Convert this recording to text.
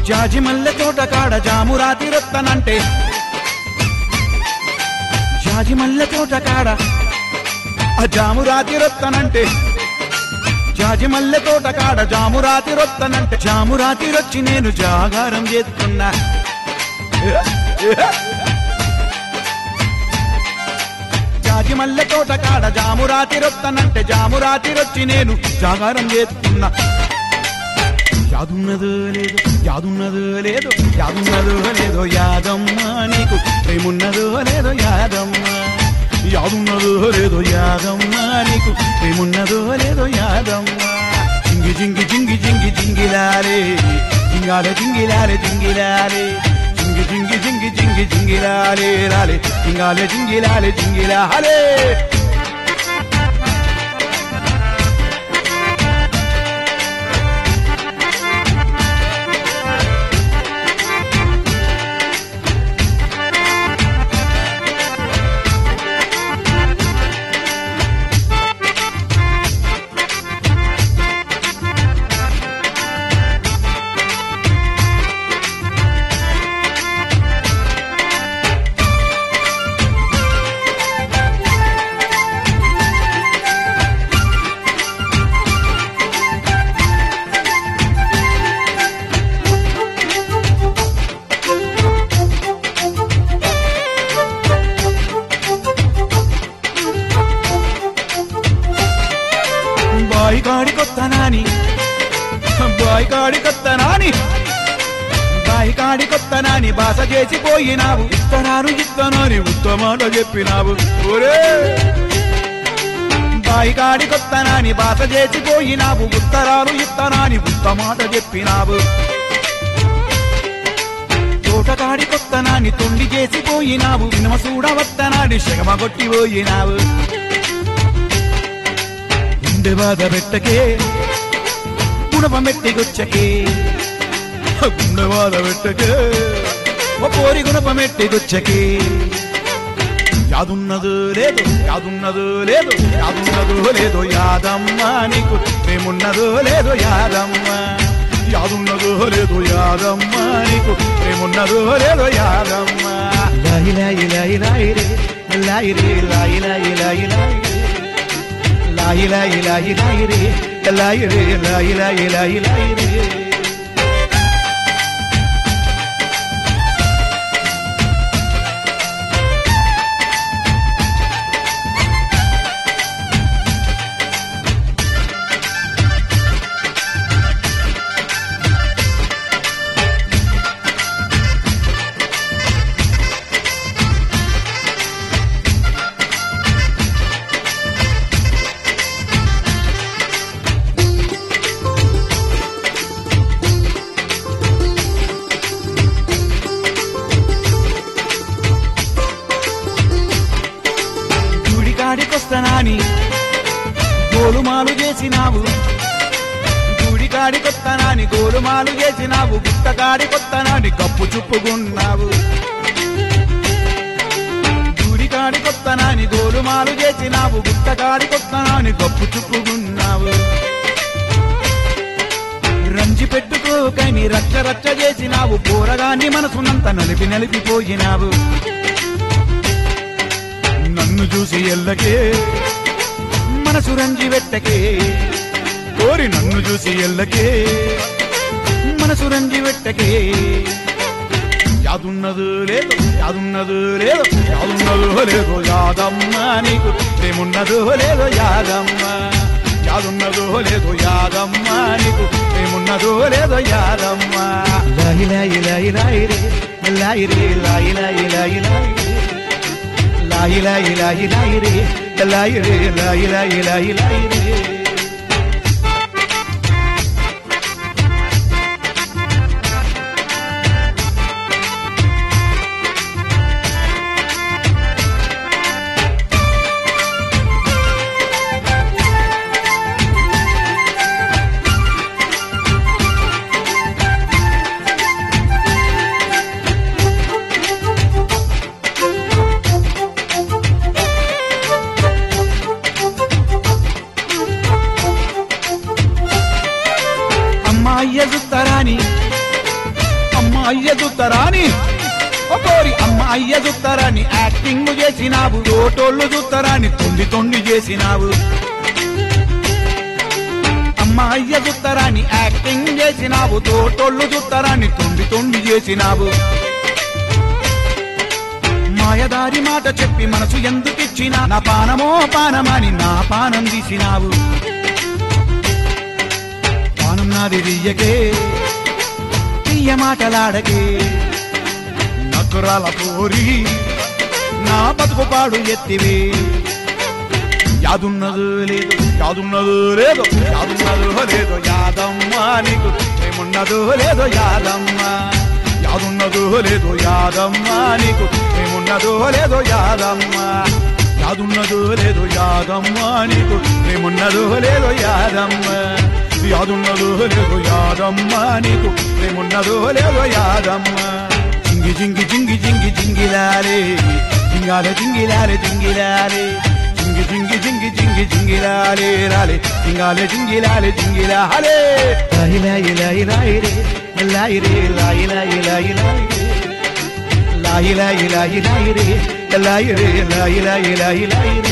జాజి మల్లె తోట కాడ జాము రాతి రొత్తనంటే జాజి మల్లె తోట కాడ ఆ జాము రాతి రొత్తనంటే జాజి మల్లె తోట కాడ జాము రాతి రొత్తనంటే జాము రాతి రొచ్చి నేను జాగారం చేస్తున్నా జాజి మల్లె తోట కాడ జాము రాతి రొత్తనంటే జాము రాతి రొచ్చి నేను జాగారం చేస్తున్నా యాదున్నదో లేదో యాదున్నదో లేదో యాదున్నదో లేదో యాదమ్మ నీకు ప్రేమున్నదో లేదో యాదమ్మ యాదున్నదో లేదో యాదమ్మ నీకు ప్రేమున్నదో లేదో యాదమ్మ జింగి జింగి జింగి జింగి జింగిలాలే జింగాలే జింగిలాలే జింగిలాలే జింగి జింగి జింగి జింగి జింగిలాలే రాలే జింగాలే జింగిలాలే జింగిలాలే బాయి కాడి కొత్తనాని బాయి కాడి కొత్తనాని బాయి కాడి కొత్తనాని బాస చేసిపోయినావు ఇత్తనాను ఇత్తనాని ఉత్తమాట చెప్పినావు ఒరే బాయి కాడి కొత్తనాని బాస చేసిపోయినావు ఉత్తరాలు ఇత్తనాని ఉత్తమాట చెప్పినావు తోటకాడి కొత్తనాని తొండి చేసిపోయినావు వినమ చూడవత్తనాని శగమ కొట్టిపోయినావు గుండె బాధ పెట్టకే గుణప మెట్టిగొచ్చకే గుండె బాధ పెట్టకే ఓ కోరి గుణప మెట్టిగొచ్చకే యాదున్నదో లేదు యాదున్నదో లేదు యాదున్నదో లేదో యాదమ్మ నీకు ప్రేమున్నదో లేదో యాదమ్మ యాదున్నదో లేదో యాదమ్మ నీకు ప్రేమున్నదో లేదో యాదమ్మ లాయి లాయి లాయి లాయి రే లాయి రే లాయి లాయి లాయి లాయి రే లాయి లాయి లాయి లాయి రే లాయి రే లాయి లాయి లాయి లాయి రే గుడికాడికొస్తనాని గోలుమాలు చేసినావు గుడికాడికొత్తనాని గోలుమాలు చేసినావు గుట్టకాడికొత్తనాని కప్పు చుప్పుకున్నావు గుడికాడికొత్తనాని గోలుమాలు చేసినావు గుట్టకాడికొత్తనాని కప్పు చుప్పుకున్నావు రంజి పెట్టుకోకని రచ్చ రచ్చ చేసినావు పోరగాన్ని మనసునంత నలిపి నలిపిపోయినావు నన్ను చూసి ఎల్లకే మనసు రంజి వెట్టకే కోరి నన్ను చూసి ఎల్లకే మనసు రంజి వెట్టకే యాదున్నదు లేదు యాదున్నదు లేదు యాదున్నదో లేదో యాదమ్మ నీకు ప్రేమున్నదో లేదో యాదమ్మ యాదున్నదో లేదో యాదమ్మ నీకు ప్రేమున్నదో లేదో యాదమ్మ లాయి లాయి లాయి లాయి రే లాయి రే లాయి లాయి లాయి లాయి రే లాయి లాయి లాయి లాయి రే లాయి రే లాయి లాయి లాయి లాయి రే అయ్య చూస్తారాని ఒకరి అమ్మ అయ్య చూస్తారని యాక్టింగ్ చేసినావు తోటోళ్ళు చూస్తారని తొండి తొండి చేసినావు అమ్మ అయ్య చూస్తారని యాక్టింగ్ చేసినావు తోటోళ్ళు చూస్తారని తొండి తొండి చేసినావు మాయదారి మాట చెప్పి మనసు ఎందుకిచ్చినా నా పానమో పానమని నా పానం తీసినావు పానం నాది దియ్యకే తీయ మాటలాడకే నకురాల పోరి నా బతుకు పాడు ఎత్తివే యాదున్నదో లేదు యాదున్నదో లేదో యాదున్నదో లేదో యాదమ్మ నీకు ఏమున్నదో లేదో యాదమ్మ యాదున్నదో లేదో యాదమ్మ నీకు ఏమున్నదో లేదో యాదమ్మ యాదున్నదో లేదో యాదమ్మ నీకు ఏమున్నదో లేదో యాదమ్మ యాదున్నదో లేదో యాదమ్మ నీకు ఏమున్నదో లేదో యాదమ్మ జింగి జింగి జింగి జింగి జింగిలాలే జింగాలే జింగిలాలే జింగిలాలే జింగి జింగి జింగి జింగి జింగిలాలే రాలే జింగాలే జింగిలాలే జింగిలాలే లాయి లాయి లాయి లాయి రే లాయి రే లాయి లాయి లాయి లాయి రే లాయి లాయి లాయి లాయి రే లాయి రే లాయి లాయి లాయి లాయి రే